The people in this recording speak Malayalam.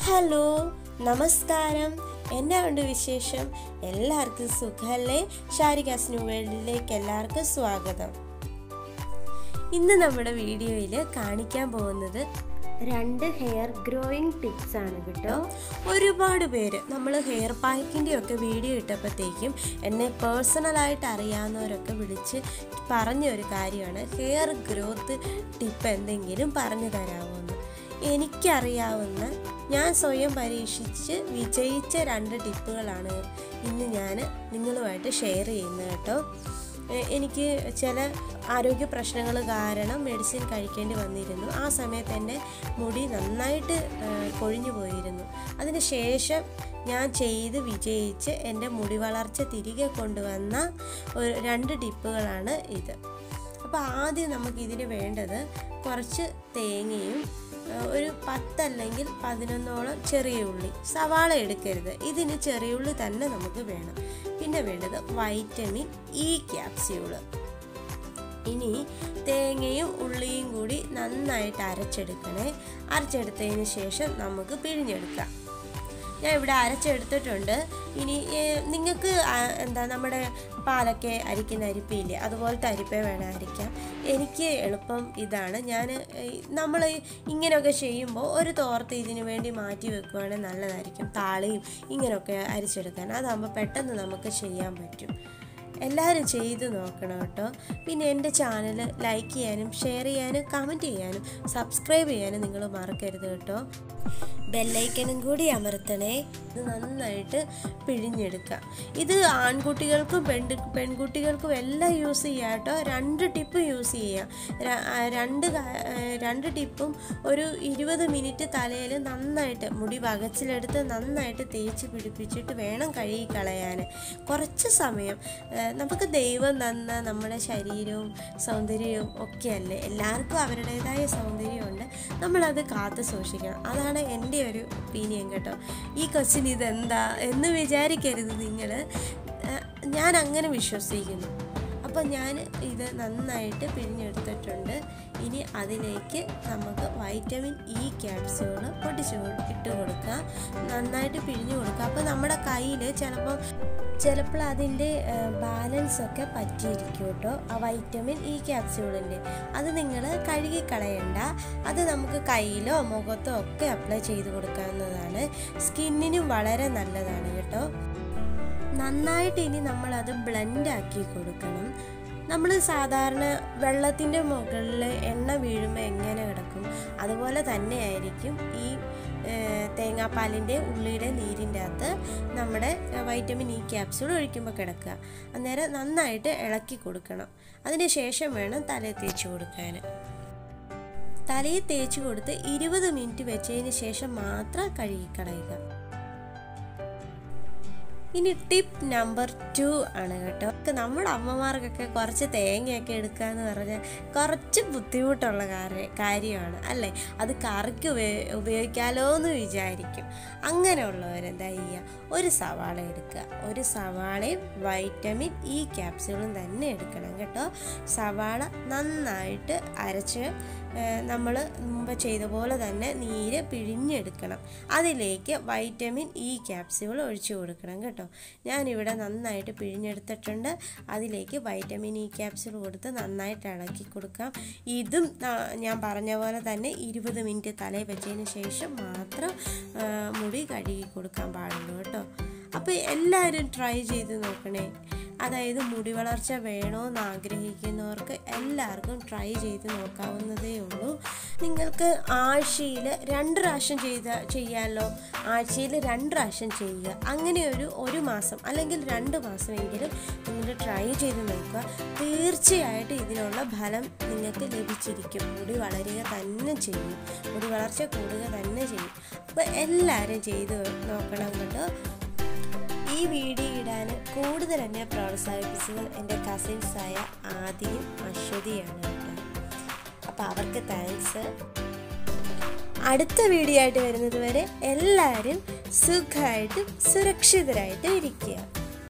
ഹലോ നമസ്കാരം എന്നാ ഉണ്ട് വിശേഷം എല്ലാവർക്കും സുഖമല്ലേ ഷാരികാസ് ന്യൂ വേൾഡിലേക്ക് എല്ലാവർക്കും സ്വാഗതം ഇന്ന് നമ്മുടെ വീഡിയോയിൽ കാണിക്കാൻ പോകുന്നത് രണ്ട് ഹെയർ ഗ്രോയിങ് ടിപ്സ് ആണ് കേട്ടോ ഒരുപാട് പേര് നമ്മൾ ഹെയർ പാക്കിൻ്റെ ഒക്കെ വീഡിയോ ഇട്ടപ്പോഴത്തേക്കും എന്നെ പേഴ്സണലായിട്ട് അറിയാവുന്നവരൊക്കെ വിളിച്ച് പറഞ്ഞ ഒരു കാര്യമാണ് ഹെയർ ഗ്രോത്ത് ടിപ്പ് എന്തെങ്കിലും പറഞ്ഞു തരാമോന്ന് എനിക്കറിയാവുന്ന ഞാൻ സ്വയം പരീക്ഷിച്ച് വിജയിച്ച രണ്ട് ടിപ്പുകളാണ് ഇന്ന് ഞാൻ നിങ്ങളുമായിട്ട് ഷെയർ ചെയ്യുന്നത് കേട്ടോ എ- എനിക്ക് ചില ആരോഗ്യ പ്രശ്നങ്ങൾ കാരണം മെഡിസിൻ കഴിക്കേണ്ടി വന്നിരുന്നു ആ സമയത്ത് എൻ്റെ മുടി നന്നായിട്ട് ആ, കൊഴിഞ്ഞു പോയിരുന്നു അതിന് ശേഷം ഞാൻ ചെയ്ത് വിജയിച്ച് എൻ്റെ മുടി വളർച്ച തിരികെ കൊണ്ടുവന്ന ഒരു രണ്ട് ടിപ്പുകളാണ് ഇത് അപ്പോൾ ആദ്യം നമുക്ക് ഇതിന് വേണ്ടത് കുറച്ച് തേങ്ങയും ആ, ഒരു പത്തല്ലെങ്കിൽ പതിനൊന്നോളം ചെറിയ ഉള്ളി സവാള എടുക്കരുത് ഇതിന് ചെറിയ ഉള്ളി തന്നെ നമുക്ക് വേണം പിന്നെ വേണ്ടത് വൈറ്റമിൻ ഇ ക്യാപ്സ്യൂള് ഇനി തേങ്ങയും ഉള്ളിയും കൂടി നന്നായിട്ട് അരച്ചെടുക്കണേ അരച്ചെടുത്തതിന് ശേഷം നമുക്ക് പിഴിഞ്ഞെടുക്കാം ഞാൻ ഇവിടെ അരച്ചെടുത്തിട്ടുണ്ട് ഇനി നിങ്ങൾക്ക് എന്താ നമ്മുടെ പാലൊക്കെ അരിക്കുന്ന അരിപ്പയില്ലേ അതുപോലത്തെ അരിപ്പേ വേണം അരിക്കാം എനിക്ക് എളുപ്പം ഇതാണ് ഞാൻ നമ്മൾ ഇങ്ങനെയൊക്കെ ചെയ്യുമ്പോൾ ഒരു തോർത്ത് ഇതിന് വേണ്ടി മാറ്റി വെക്കുവാണെങ്കിൽ നല്ലതായിരിക്കും താളിയും ഇങ്ങനെയൊക്കെ അരിച്ചെടുക്കാൻ അതാകുമ്പോൾ പെട്ടെന്ന് നമുക്ക് ചെയ്യാൻ പറ്റും എല്ലാവരും ചെയ്ത് നോക്കണം കേട്ടോ പിന്നെ എൻ്റെ ചാനൽ ലൈക്ക് ചെയ്യാനും ഷെയർ ചെയ്യാനും കമൻറ്റ് ചെയ്യാനും സബ്സ്ക്രൈബ് ചെയ്യാനും നിങ്ങൾ മറക്കരുത് കേട്ടോ ബെല്ലൈക്കനും കൂടി അമർത്തണേ ഇത് നന്നായിട്ട് പിഴിഞ്ഞെടുക്കാം ഇത് ആൺകുട്ടികൾക്കും പെൺ പെൺകുട്ടികൾക്കും എല്ലാം യൂസ് ചെയ്യാം കേട്ടോ രണ്ട് ടിപ്പ് യൂസ് ചെയ്യാം ര- ആ, രണ്ട് ക- ആ, രണ്ട് ടിപ്പും ഒരു ഇരുപത് മിനിറ്റ് തലയിൽ നന്നായിട്ട് മുടി വകച്ചിലെടുത്ത് നന്നായിട്ട് തേച്ച് പിടിപ്പിച്ചിട്ട് വേണം കഴുകി കളയാൻ കുറച്ച് സമയം ആ, നമുക്ക് ദൈവം തന്ന നമ്മുടെ ശരീരവും സൗന്ദര്യവും ഒക്കെയല്ലേ എല്ലാവർക്കും അവരുടേതായ സൗന്ദര്യമുണ്ട് നമ്മളത് കാത്തു സൂക്ഷിക്കണം അതാണ് എൻ്റെ ഒരു ഒപ്പീനിയൻ കേട്ടോ ഈ കൊച്ചിന് ഇതെന്താ എന്ന് വിചാരിക്കരുത് നിങ്ങൾ ഞാൻ അങ്ങനെ വിശ്വസിക്കുന്നു അപ്പോൾ ഞാൻ ഇത് നന്നായിട്ട് പിഴിഞ്ഞെടുത്തിട്ടുണ്ട് ഇനി അതിലേക്ക് നമുക്ക് വൈറ്റമിൻ ഇ ക്യാപ്സ്യൂള് പൊട്ടിച്ച് കൊ- ഇട്ട് കൊടുക്കുക നന്നായിട്ട് പിഴിഞ്ഞു കൊടുക്കുക അപ്പോൾ നമ്മുടെ കയ്യിൽ ചിലപ്പോൾ ചിലപ്പോൾ അതിൻ്റെ ബാലൻസ് ഒക്കെ പറ്റിയിരിക്കും കേട്ടോ ആ വൈറ്റമിൻ ഇ ക്യാപ്സ്യൂളിൻ്റെ അത് നിങ്ങൾ കഴുകി കളയണ്ട അത് നമുക്ക് കയ്യിലോ മുഖത്തോ ഒക്കെ അപ്ലൈ ചെയ്ത് കൊടുക്കാവുന്നതാണ് സ്കിന്നിനും വളരെ നല്ലതാണ് കേട്ടോ നന്നായിട്ട് ഇനി നമ്മളത് ബ്ലെൻഡ് ആക്കി കൊടുക്കണം നമ്മൾ സാധാരണ വെള്ളത്തിൻ്റെ മുകളിൽ എണ്ണ വീഴുമ്പോൾ എങ്ങനെ കിടക്കും അതുപോലെ തന്നെ ആയിരിക്കും ഈ ഏഹ്, തേങ്ങാപ്പാലിൻ്റെ ഉള്ളിയുടെ നീരിൻ്റെ അകത്ത് നമ്മുടെ ഏഹ്, വൈറ്റമിൻ ഇ ക്യാപ്സ്യൂൾ ഒഴിക്കുമ്പോൾ കിടക്കുക അന്നേരം നന്നായിട്ട് ഇളക്കി കൊടുക്കണം അതിന് ശേഷം വേണം തലയിൽ തേച്ച് കൊടുക്കാൻ തലയിൽ തേച്ച് കൊടുത്ത് ഇരുപത് മിനിറ്റ് വെച്ചതിന് ശേഷം മാത്രം കഴുകിക്കളയുക ഇനി ടിപ്പ് നമ്പർ ടു ആണ് കേട്ടോ ഒക്കെ നമ്മുടെ അമ്മമാർക്കൊക്കെ കുറച്ച് തേങ്ങയൊക്കെ എടുക്കുക എന്ന് പറഞ്ഞാൽ കുറച്ച് ബുദ്ധിമുട്ടുള്ള കാര്യ കാര്യമാണ് അല്ലേ അത് കറിക്ക് ഉപയോ ഉപയോഗിക്കാലോ എന്ന് വിചാരിക്കും അങ്ങനെയുള്ളവരെന്താ ചെയ്യുക ഒരു സവാള എടുക്കുക ഒരു സവാളയും വൈറ്റമിൻ ഇ ക്യാപ്സ്യൂളും തന്നെ എടുക്കണം കേട്ടോ സവാള നന്നായിട്ട് അരച്ച് നമ്മൾ മുമ്പ് ചെയ്ത പോലെ തന്നെ നീര് പിഴിഞ്ഞെടുക്കണം അതിലേക്ക് വൈറ്റമിൻ ഇ ക്യാപ്സ്യൂൾ ഒഴിച്ചു കൊടുക്കണം കേട്ടോ ഞാനിവിടെ നന്നായിട്ട് പിഴിഞ്ഞെടുത്തിട്ടുണ്ട് അതിലേക്ക് വൈറ്റമിൻ ഇ ക്യാപ്സ്യൂൾ കൊടുത്ത് നന്നായിട്ട് ഇളക്കി കൊടുക്കാം ഇതും ആ, ഞാൻ പറഞ്ഞ പോലെ തന്നെ ഇരുപത് മിനിറ്റ് തലയിൽ വെച്ചതിന് ശേഷം മാത്രം ആ, മുടി കഴുകി കൊടുക്കാൻ പാടുള്ളൂ കേട്ടോ അപ്പോൾ എല്ലാവരും ട്രൈ ചെയ്ത് നോക്കണേ അതായത് മുടി വളർച്ച വേണമെന്ന് ആഗ്രഹിക്കുന്നവർക്ക് എല്ലാവർക്കും ട്രൈ ചെയ്ത് നോക്കാവുന്നതേ ഉള്ളൂ നിങ്ങൾക്ക് ആഴ്ചയിൽ രണ്ട് പ്രാവശ്യം ചെയ്ത ചെയ്യാമല്ലോ ആഴ്ചയിൽ രണ്ട് പ്രാവശ്യം ചെയ്യുക അങ്ങനെ ഒരു ഒരു മാസം അല്ലെങ്കിൽ രണ്ട് മാസമെങ്കിലും നിങ്ങൾ ട്രൈ ചെയ്ത് നോക്കുക തീർച്ചയായിട്ടും ഇതിനുള്ള ഫലം നിങ്ങൾക്ക് ലഭിച്ചിരിക്കും മുടി വളരുക തന്നെ ചെയ്യും മുടി വളർച്ച കൂടുക തന്നെ ചെയ്യും അപ്പോൾ എല്ലാവരും ചെയ്ത് നോക്കണം കേട്ടോ ഈ വീഡിയോ ഇടാൻ കൂടുതൽ എന്നെ പ്രോത്സാഹിപ്പിച്ചത് എൻ്റെ കസിൻസായ ആദിയും അശ്വതിയാണ് കേട്ടോ അപ്പോൾ അവർക്ക് താങ്ക്സ് അടുത്ത വീഡിയോ ആയിട്ട് വരുന്നത് വരെ എല്ലാവരും സുഖമായിട്ടും സുരക്ഷിതരായിട്ടും ഇരിക്കുക